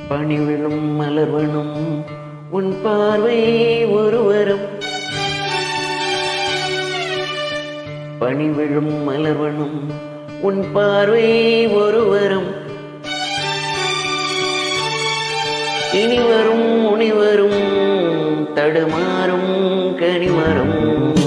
பணிவிழும் மலர்வனும் உன் பார்வை ஒருவரும் பணிவிழும் மலர்வனும் உன் பார்வை ஒருவரும் இனி வரும் முனிவரும் தடுமாறும் கனிமரும்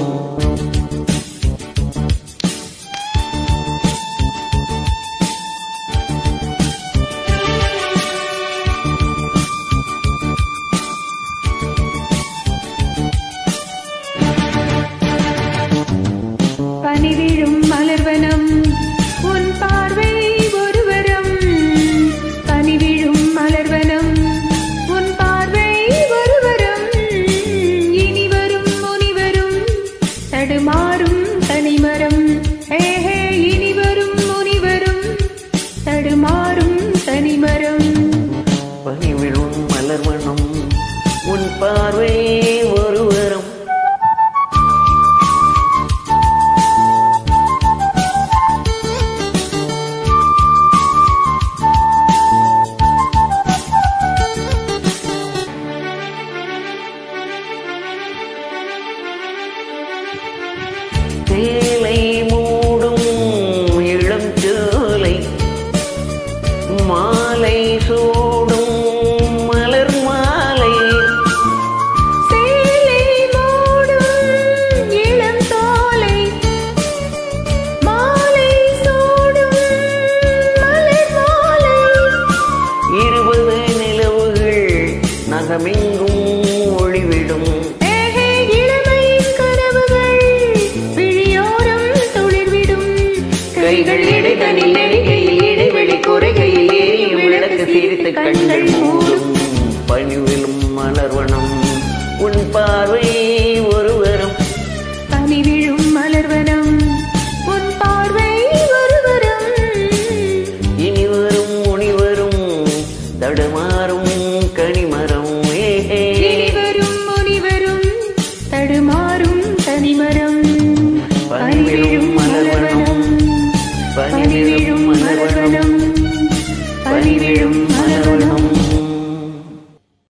பனிவிழும் மலர்வனம் உன் பார்வை ஒருவரம் பனிவிழும் மலர்வனம் உன் பார்வை ஒருவரம் இனி வரும் முனிவரும் தடுமாறும் தனிமரம் ஏஹே இனி வரும் முனிவரும் தடுமாறும் தனிமரம் பணிவிழும் மலர்வனும் உன் பார்வை ஒருவரும் சேலை மூடும் இளம் சோலை மாலை சூடும் மலர் மாலை சேலை மூடும் இளம் தோலை மாலை சூடும் மலர் மாலை இருபது நிலவுகள் நகமெங்கும் ஒளிவிடும் ஏஹே இளமையின் கனவுகள் விழியோரம் துளிர்விடும் கைகள் இடைதனில் நெருகையில் இடைவெளி குறைகையில் எரியும் விளக்கு சிரித்து கண்கள் மூடும் பணிவிலும் மலர்வனம் உன் பார்வை ஒருவரும் பனி விழும் மலர்வனம் உன் பார்வை ஒருவரும் இனி வரும் முனிவரும் தடுமாறும் கனிமரம் ஏஹே இனி வரும் முனிவரும் தடுமாறும் தனிமரம் பனி விழும்